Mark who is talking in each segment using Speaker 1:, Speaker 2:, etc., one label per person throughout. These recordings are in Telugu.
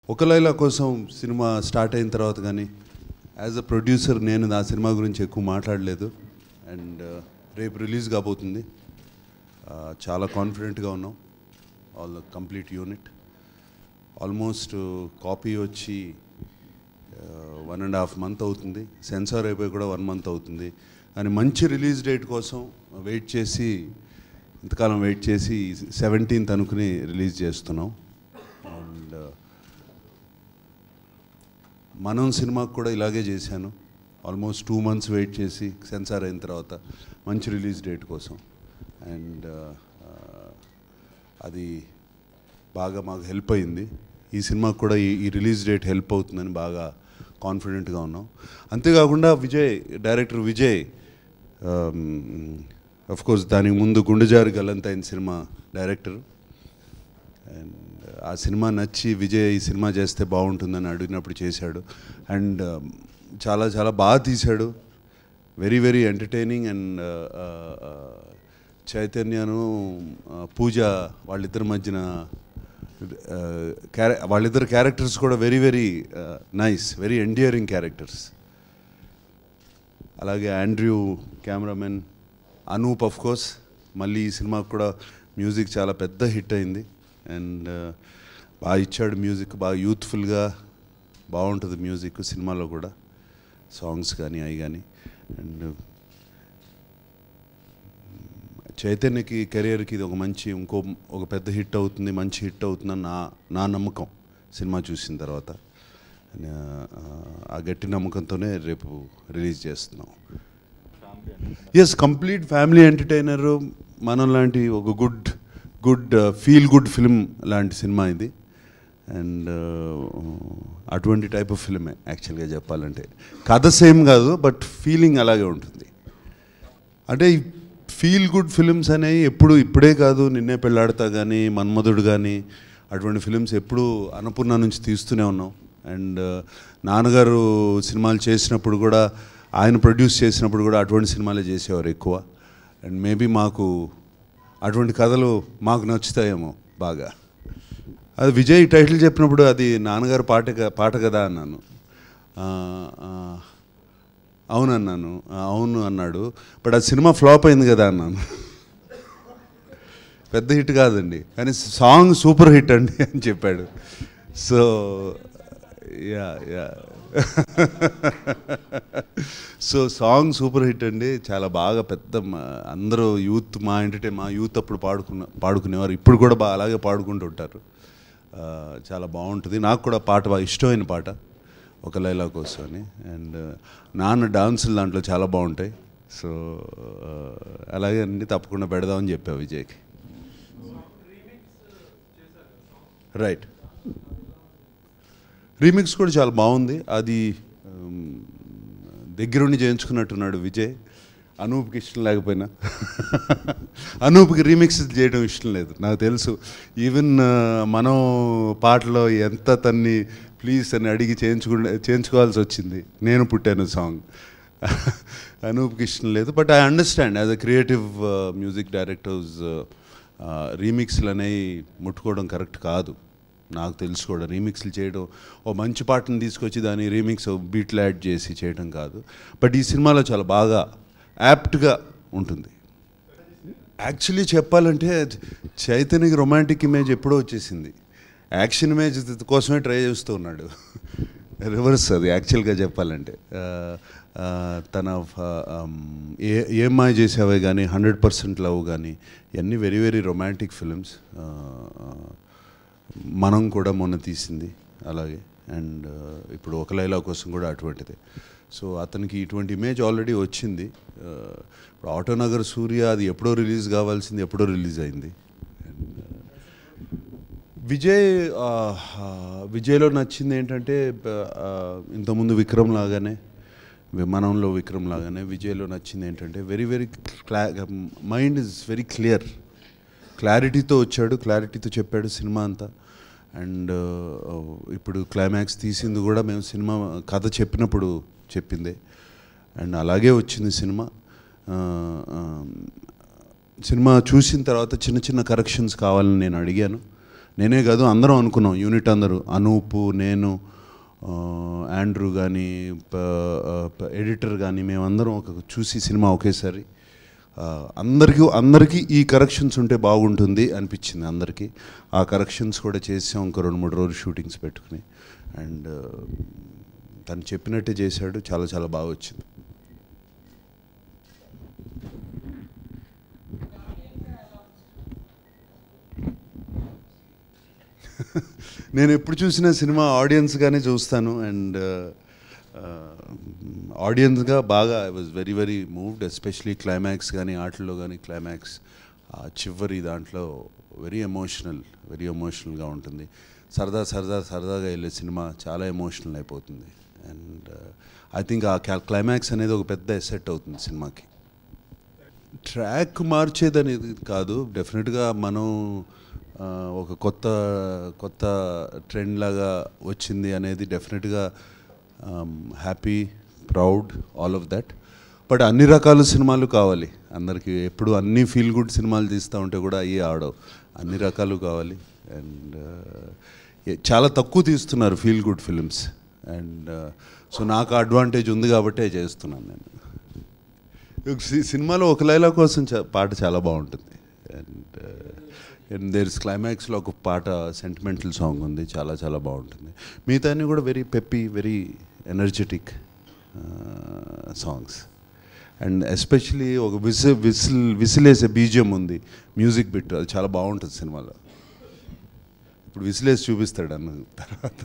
Speaker 1: ఒక లైలా కోసం సినిమా స్టార్ట్ అయిన తర్వాత కానీ యాజ్ అ ప్రొడ్యూసర్ నేను ఆ సినిమా గురించి ఎక్కువ మాట్లాడలేదు అండ్ రేపు రిలీజ్ కాబోతుంది Uh, చాలా కాన్ఫిడెంట్గా ఉన్నాం all the complete unit almost copy వచ్చి వన్ అండ్ హాఫ్ మంత్ అవుతుంది సెన్సార్ అయిపోయి కూడా వన్ మంత్ అవుతుంది కానీ మంచి రిలీజ్ డేట్ కోసం వెయిట్ చేసి ఇంతకాలం వెయిట్ చేసి సెవెంటీన్త్ అనుకుని రిలీజ్ చేస్తున్నాం అండ్ మనం సినిమాకు కూడా ఇలాగే చేశాను ఆల్మోస్ట్ టూ మంత్స్ వెయిట్ చేసి సెన్సార్ అయిన తర్వాత మంచి రిలీజ్ డేట్ కోసం అండ్ అది బాగా మాకు హెల్ప్ అయింది ఈ సినిమాకు కూడా ఈ ఈ రిలీజ్ డేట్ హెల్ప్ అవుతుందని బాగా కాన్ఫిడెంట్గా ఉన్నాం అంతేకాకుండా Vijay director Vijay of course దానికి ముందు గుండెజారి గల్లంత అయిన సినిమా డైరెక్టర్ అండ్ ఆ సినిమా నచ్చి విజయ్ ఈ సినిమా చేస్తే బాగుంటుందని అడిగినప్పుడు చేశాడు అండ్ చాలా చాలా బాగా తీశాడు వెరీ వెరీ ఎంటర్టైనింగ్ అండ్ చైతన్యను ఆ, పూజ వాళ్ళిద్దరి మధ్యన ఆ, క్యారె వాళ్ళిద్దరు క్యారెక్టర్స్ కూడా very very nice very endearing characters అలాగే Andrew cameraman Anoop of course మళ్ళీ ఈ సినిమాకు కూడా మ్యూజిక్ చాలా పెద్ద హిట్ అయింది అండ్ బాగా ఇచ్చాడు మ్యూజిక్ బాగా యూత్ఫుల్గా బాగుంటుంది మ్యూజిక్ సినిమాలో కూడా సాంగ్స్ కానీ అవి కానీ అండ్ చైతన్యకి కెరియర్కి ఇది ఒక మంచి ఇంకో ఒక పెద్ద హిట్ అవుతుంది మంచి హిట్ అవుతుందని నా నా నమ్మకం సినిమా చూసిన తర్వాత ఆ, ఆ గట్టి నమ్మకంతోనే రేపు రిలీజ్ చేస్తున్నాం ఎస్ కంప్లీట్ ఫ్యామిలీ ఎంటర్టైనర్ మనం లాంటి ఒక good good feel good film లాంటి సినిమా ఇది అండ్ అటువంటి టైప్ ఆఫ్ ఫిల్మే యాక్చువల్గా చెప్పాలంటే కథ సేమ్ కాదు బట్ ఫీలింగ్ అలాగే ఉంటుంది అంటే ఫీల్ గుడ్ ఫిలిమ్స్ అనేవి ఎప్పుడు ఇప్పుడే కాదు నిన్నే పెళ్ళాడతా కానీ మన్మధుడు కానీ అటువంటి ఫిలిమ్స్ ఎప్పుడు అన్నపూర్ణ నుంచి తీస్తూనే ఉన్నాం అండ్ నాన్నగారు సినిమాలు చేసినప్పుడు కూడా ఆయన ప్రొడ్యూస్ చేసినప్పుడు కూడా అటువంటి సినిమాలే చేసేవారు ఎక్కువ అండ్ మేబీ మాకు అటువంటి కథలు మాకు నచ్చుతాయేమో బాగా అది విజయ్ టైటిల్ చెప్పినప్పుడు అది నాన్నగారు పాట క- పాట కదా అన్నాను ఆ, ఆ, అవునన్నాను "ఆ, అవును అన్నాడు బట్ ఆ సినిమా ఫ్లాప్ అయింది కదా అన్నాను పెద్ద హిట్ కాదండి కానీ సాంగ్ సూపర్ హిట్ అండి అని చెప్పాడు so yeah yeah so song super hit అండి చాలా బాగా పెద్ద మ- అందరూ యూత్ మా ఎంటర్టైన్ మా యూత్ అప్పుడు పాడుకున్న పాడుకునేవారు ఇప్పుడు కూడా బాగా అలాగే పాడుకుంటూ ఉంటారు ఆ, చాలా బాగుంటుంది నాకు కూడా పాట బాగా ఇష్టమైన పాట ఒక లైలా కోసం అని అండ్ నాన్న డాన్సులు దాంట్లో చాలా బాగుంటాయి సో ఆ, అలాగే అండి తప్పకుండా పెడదామని చెప్పా విజయ్కి రైట్ రీమిక్స్ కూడా చాలా బాగుంది అది ఉమ్, దగ్గరుండి చేయించుకున్నట్టున్నాడు విజయ్ అనూప్కి ఇష్టం లేకపోయినా అనూప్కి రీమిక్స్ చేయడం ఇష్టం లేదు నాకు తెలుసు ఈవెన్ మనం పాటలో ఎంత తన్ని ప్లీజ్ అని అడిగి చేయించుకు చేయించుకోవాల్సి వచ్చింది నేను పుట్టాను సాంగ్ అనూప్కి ఇష్టం లేదు but I understand as a creative music directors రీమిక్స్లు అనేవి ముట్టుకోవడం కరెక్ట్ కాదు నాకు తెలుసు కూడా రీమిక్స్లు చేయడం ఓ మంచి పాటను తీసుకొచ్చి దాన్ని రీమిక్స్ బీట్లు యాడ్ చేసి చేయడం కాదు బట్ ఈ సినిమాలో చాలా బాగా యాప్ట్గా ఉంటుంది యాక్చువల్లీ చెప్పాలంటే చైతన్యకి రొమాంటిక్ ఇమేజ్ ఎప్పుడో వచ్చేసింది యాక్షన్ ఇమేజ్ కోసమే ట్రై చేస్తూ ఉన్నాడు రివర్స్ అది యాక్చువల్గా చెప్పాలంటే ఆ, ఆ, తన ఆ, ఆమ్, ఏ ఏం మాయ చేసావే కానీ హండ్రెడ్ పర్సెంట్ లవ్ కానీ ఇవన్నీ వెరీ వెరీ రొమాంటిక్ ఫిలిమ్స్ మనం కూడా మొన్న తీసింది అలాగే అండ్ ఇప్పుడు ఒక లైలా కోసం కూడా అటువంటిదే సో అతనికి ఇటువంటి ఇమేజ్ ఆల్రెడీ వచ్చింది ఆ, ఇప్పుడు ఆటోనగర్ సూర్య అది ఎప్పుడో రిలీజ్ కావాల్సింది ఎప్పుడో రిలీజ్ అయింది అండ్ విజయ్ ఆ, ఆ, విజయ్లో నచ్చింది ఏంటంటే ఆ, ఇంతకుముందు విక్రమ్ లాగానే విమానంలో విక్రమ్ లాగానే విజయ్లో నచ్చింది ఏంటంటే వెరీ వెరీ క్లా మైండ్ ఇస్ వెరీ క్లియర్ క్లారిటీతో వచ్చాడు క్లారిటీతో చెప్పాడు సినిమా అంతా అండ్ ఇప్పుడు క్లైమాక్స్ తీసింది కూడా మేము సినిమా కథ చెప్పినప్పుడు చెప్పిందే అండ్ అలాగే వచ్చింది సినిమా ఆ, ఆ, సినిమా చూసిన తర్వాత చిన్న చిన్న కరెక్షన్స్ కావాలని నేను అడిగాను నేనే కాదు అందరం అనుకున్నాం యూనిట్ అందరూ అనూపు నేను ఆ, ఆండ్రూ కానీ ఎడిటర్ కానీ మేమందరం ఒక చూసి సినిమా ఒకేసారి ఆ, అందరికీ అందరికీ ఈ కరెక్షన్స్ ఉంటే బాగుంటుంది అనిపించింది అందరికీ ఆ కరెక్షన్స్ కూడా చేసాం ఒక రెండు మూడు రోజులు షూటింగ్స్ పెట్టుకుని అండ్ తను చెప్పినట్టే చేశాడు చాలా చాలా బాగా వచ్చింది నేను ఎప్పుడు చూసిన సినిమా ఆడియన్స్గానే చూస్తాను అండ్ ఆడియన్స్గా బాగా I was very very moved especially climax కానీ ఆటల్లో కానీ క్లైమాక్స్ ఆ చివరి దాంట్లో వెరీ ఎమోషనల్ వెరీ ఎమోషనల్గా ఉంటుంది సరదా సరదా సరదాగా వెళ్ళే సినిమా చాలా ఎమోషనల్ అయిపోతుంది అండ్ ఐ థింక్ ఆ క్లైమాక్స్ అనేది ఒక పెద్ద ఎసెట్ అవుతుంది సినిమాకి ట్రాక్ మార్చేది అనేది కాదు డెఫినెట్గా మనం ఆ, ఒక కొత్త కొత్త ట్రెండ్ లాగా వచ్చింది అనేది డెఫినెట్గా happy proud all of that but అన్ని రకాల సినిమాలు కావాలి అందరికీ ఎప్పుడు అన్ని ఫీల్ గుడ్ సినిమాలు తీస్తూ ఉంటే కూడా అయ్యే ఆడవు అన్ని రకాలు కావాలి అండ్ చాలా తక్కువ తీస్తున్నారు feel good films and so నాకు అడ్వాంటేజ్ ఉంది కాబట్టే చేస్తున్నాను నేను ఒక సి- సినిమాలో ఒక లైలా కోసం చా- పాట చాలా బాగుంటుంది అండ్ అండ్ దేర్ ఇస్ క్లైమాక్స్లో ఒక పాట సెంటిమెంటల్ సాంగ్ ఉంది చాలా చాలా బాగుంటుంది మిగతా అన్ని కూడా very peppy very energetic songs and especially ఒక విసి విసిల్ విసిలేసే బీజియం ఉంది మ్యూజిక్ బిట్ అది చాలా బాగుంటుంది సినిమాలో ఇప్పుడు విసిలేసి చూపిస్తాడు అన్న తర్వాత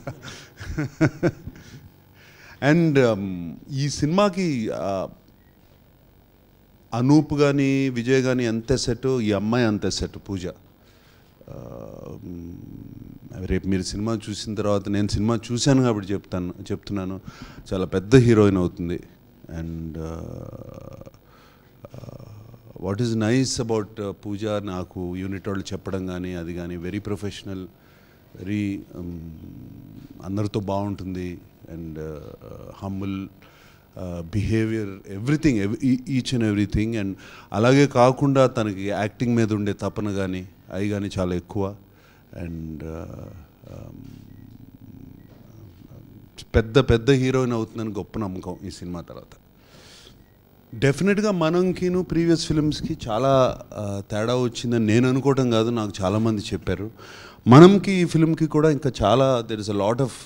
Speaker 1: అండ్ ఈ సినిమాకి ఆ, అనూప్ కానీ విజయ్ కానీ ఎంత సెట్ ఈ అమ్మాయి అంత సెట్ పూజ ఆ, మ్, రేపు మీరు సినిమా చూసిన తర్వాత నేను సినిమా చూశాను కాబట్టి చెప్తాను చెప్తున్నాను చాలా పెద్ద హీరోయిన్ అవుతుంది and what is nice about Pooja నాకు యూనిట్ వాళ్ళు చెప్పడం కానీ అది కానీ వెరీ ప్రొఫెషనల్ వెరీ అందరితో బాగుంటుంది and humble behaviour everything each and everything and అలాగే కాకుండా తనకి యాక్టింగ్ మీద ఉండే తపన కానీ అవి కానీ చాలా ఎక్కువ అండ్ పెద్ద పెద్ద హీరోయిన్ అవుతుందని గొప్ప నమ్మకం ఈ సినిమా తర్వాత డెఫినెట్గా మనంకిను ప్రీవియస్ ఫిల్మ్స్కి చాలా ఆ, తేడా వచ్చిందని నేను అనుకోవటం కాదు నాకు చాలామంది చెప్పారు మనంకి ఈ ఫిల్మ్కి కూడా ఇంకా చాలా there is a lot of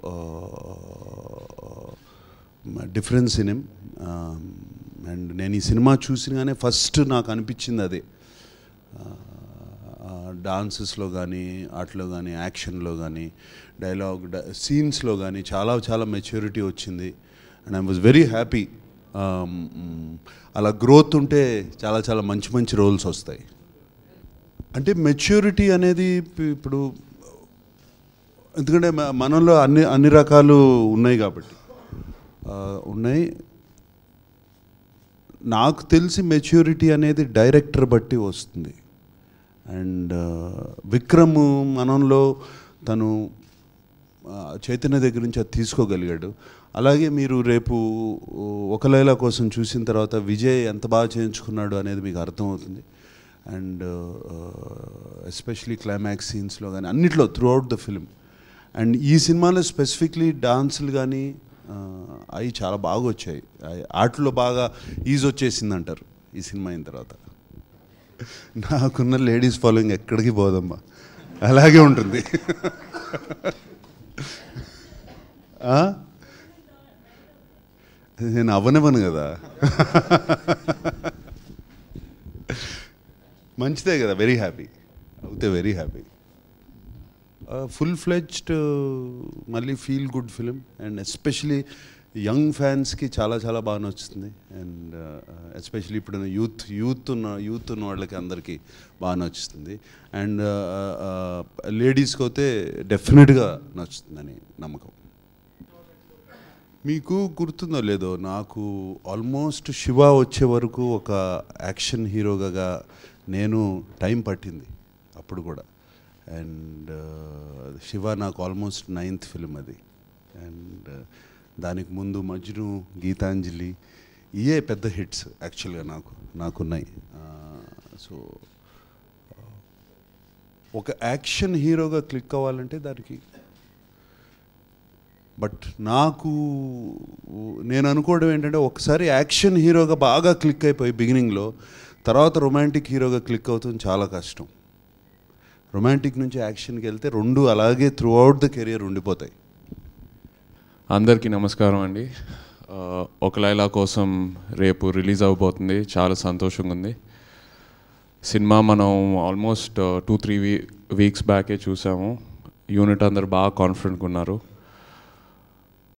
Speaker 1: difference in him and నేను ఈ సినిమా చూసినగానే ఫస్ట్ నాకు అనిపించింది అదే డాన్సెస్లో కానీ ఆటలో కానీ యాక్షన్లో కానీ డైలాగ్ సీన్స్లో కానీ చాలా చాలా మెచ్యూరిటీ వచ్చింది and I was very happy అలా గ్రోత్ ఉంటే చాలా చాలా మంచి మంచి రోల్స్ వస్తాయి అంటే మెచ్యూరిటీ అనేది ఇప్- ఇప్పుడు ఎందుకంటే మ- మనలో అన్ని అన్ని రకాలు ఉన్నాయి కాబట్టి ఆ, ఉన్నాయి నాకు తెలిసి మెచ్యూరిటీ అనేది డైరెక్టర్ బట్టి వస్తుంది అండ్ విక్రమ్ మనంలో తను ఆ, చైతన్య దగ్గర నుంచి అది తీసుకోగలిగాడు అలాగే మీరు రేపు ఒక లైలా కోసం చూసిన తర్వాత విజయ్ ఎంత బాగా చేయించుకున్నాడు అనేది మీకు అర్థమవుతుంది అండ్ ఎస్పెషలీ క్లైమాక్స్ సీన్స్లో కానీ అన్నిట్లో throughout the film and ఈ సినిమాలో స్పెసిఫిక్లీ డాన్సులు కానీ అవి చాలా బాగా వచ్చాయి అయి- ఆటలో బాగా ఈజ్ వచ్చేసింది అంటారు ఈ సినిమా అయిన తర్వాత నాకున్న లేడీస్ ఫాలోయింగ్ ఎక్కడికి పోదమ్మా అలాగే ఉంటుంది ఆ? నేను అవ్వనివ్వను కదా మంచిదే కదా వెరీ హ్యాపీ అవుతే వెరీ హ్యాపీ ఫుల్ ఫ్లెడ్జ్డ్ మళ్ళీ feel good film and especially young ఫ్యాన్స్కి చాలా చాలా బాగా నచ్చుతుంది అండ్ ఎస్పెషలీ ఇప్పుడు యూత్ యూత్ ఉన్న యూత్ ఉన్న వాళ్ళకి అందరికీ బాగా నచ్చుతుంది అండ్ లేడీస్కి అయితే డెఫినెట్గా నచ్చుతుందని నమ్మకం మీకు గుర్తుందో లేదో నాకు ఆల్మోస్ట్ శివ వచ్చే వరకు ఒక యాక్షన్ హీరోగా నేను టైం పట్టింది అప్పుడు కూడా అండ్ శివ నాకు ఆల్మోస్ట్ నైన్త్ ఫిలిం అది అండ్ దానికి ముందు మజ్ను గీతాంజలి ఇయే పెద్ద హిట్స్ యాక్చువల్గా నాకు నాకున్నాయి సో ఒక యాక్షన్ హీరోగా క్లిక్ అవ్వాలంటే దానికి బట్ నాకు నేను అనుకోవడం ఏంటంటే ఒకసారి యాక్షన్ హీరోగా బాగా క్లిక్ అయిపోయి బిగినింగ్లో తర్వాత రొమాంటిక్ హీరోగా క్లిక్ అవుతుంది చాలా కష్టం రొమాంటిక్ నుంచి యాక్షన్కి వెళ్తే రెండు అలాగే త్రూ అవుట్ ద కెరియర్ ఉండిపోతాయి
Speaker 2: అందరికీ నమస్కారం అండి ఆ, ఒక లైలా కోసం రేపు రిలీజ్ అవబోతుంది చాలా సంతోషంగా ఉంది సినిమా మనం ఆల్మోస్ట్ టూ త్రీ వీ వీక్స్ బ్యాకే చూసాము యూనిట్ అందరు బాగా కాన్ఫిడెంట్గా ఉన్నారు